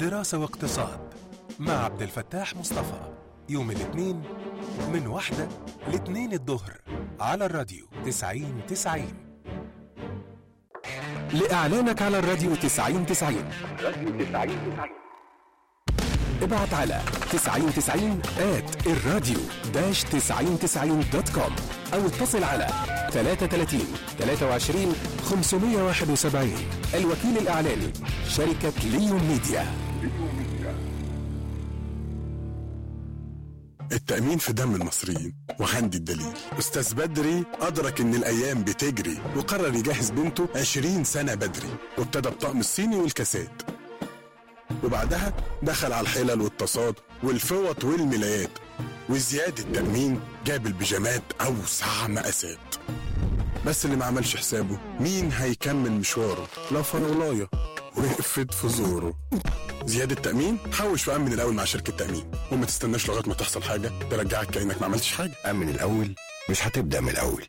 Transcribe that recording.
دراسة واقتصاد مع عبد الفتاح مصطفى يوم الاثنين من واحدة لاثنين الظهر على الراديو تسعين تسعين لإعلانك على الراديو تسعين تسعين ابعت على 9090 at الراديو داش 9090 دوت كوم أو اتصل على 33 23 571 الوكيل الإعلاني شركة ليون ميديا التأمين في دم المصريين وعندي الدليل أستاذ بدري أدرك إن الأيام بتجري وقرر يجهز بنته 20 سنة بدري وابتدى بطقم الصيني والكاسات وبعدها دخل على الحلل والطاسات والفوط والملايات وزيادة التأمين جاب البيجامات أوسع مقاسات بس اللي ما عملش حسابه مين هيكمل مشواره لو فراولاية وقفت في زوره زيادة تأمين حوش وأمن الأول مع شركة تأمين وما تستناش لغاية ما تحصل حاجة ترجعك كأنك ما عملتش حاجة أمن الأول مش هتبدأ من الأول